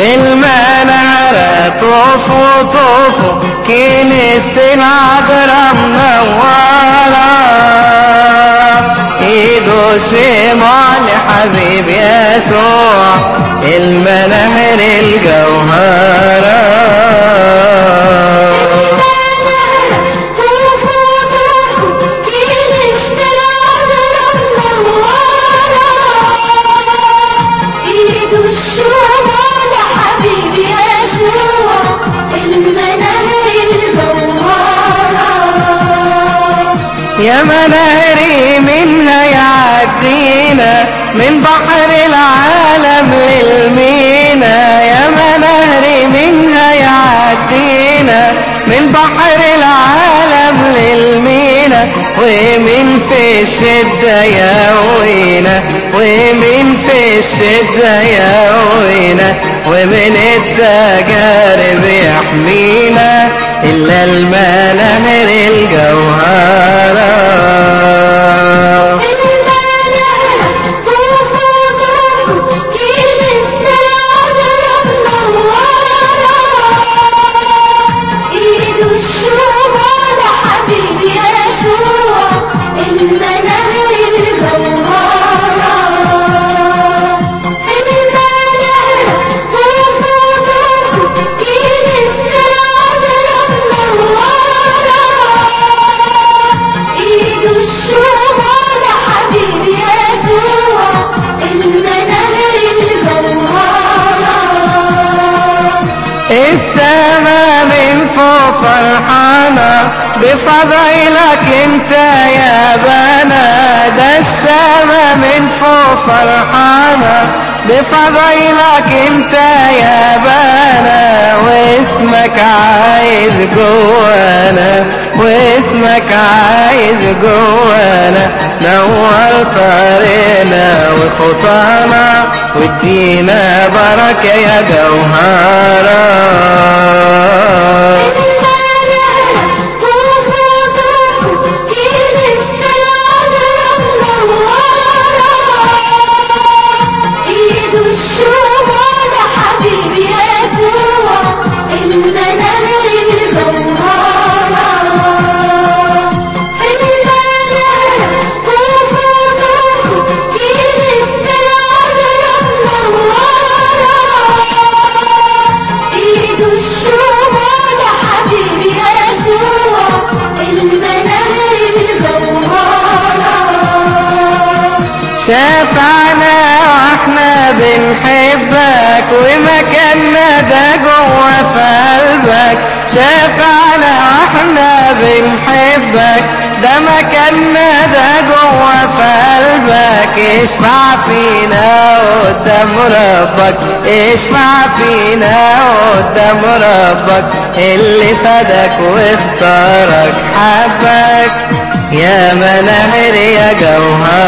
المنارة طوفوا طوفوا كنيسة العذراء منورة ايده الشمع لحبيب يسوع المناهر الجوهره طوفوا طوفوا كنيسة العذراء منورة ايده الشمع لحبيب يسوع المناهر الجوهرة يا مناهري منها يعدينا من بحر العالم للمينا يا مناهري منها يعدينا من بحر العالم للمينا ومن في الشدة يهوينا ومن في الشدة يهوينا ومن التجارب يحمينا إلا المناهر الجوهرة طوفوا طوفوا كنيسة العذراء منورة ايده الشمع لحبيب يسوع المناهر الجوهرة المناهر طوفوا طوفوا كنيسة العذراء منورة ايده الشمع لحبيب يسوع المناهر الجوهرة السما من فوق فرحانة بفضيلك انت يا بنا ده السما من فوق فرحانة بفضيلك انت يا بنا واسمك عايش جوانا واسمك عايش جوانا نور طريقنا وخطانا وادينا بركة يا جوهرة طوفوا طوفوا كنيسة العذراء منورة ايده الشمع لحبيب يسوع المناهر الجوهرة المناهر طوفوا طوفوا كنيسة العذراء منورة ايده الشمع لحبيب يسوع المناهر الجوهرة شافعنا واحنا بنحبك ومكاننا ده جوه في قلبك شافعنا واحنا بنحبك ده مكاننا ده جوه في قلبك اشفع فينا قدام ربك اشفع فينا قدام ربك اللي فدك واختارك حبك يا مناهر يا جوهر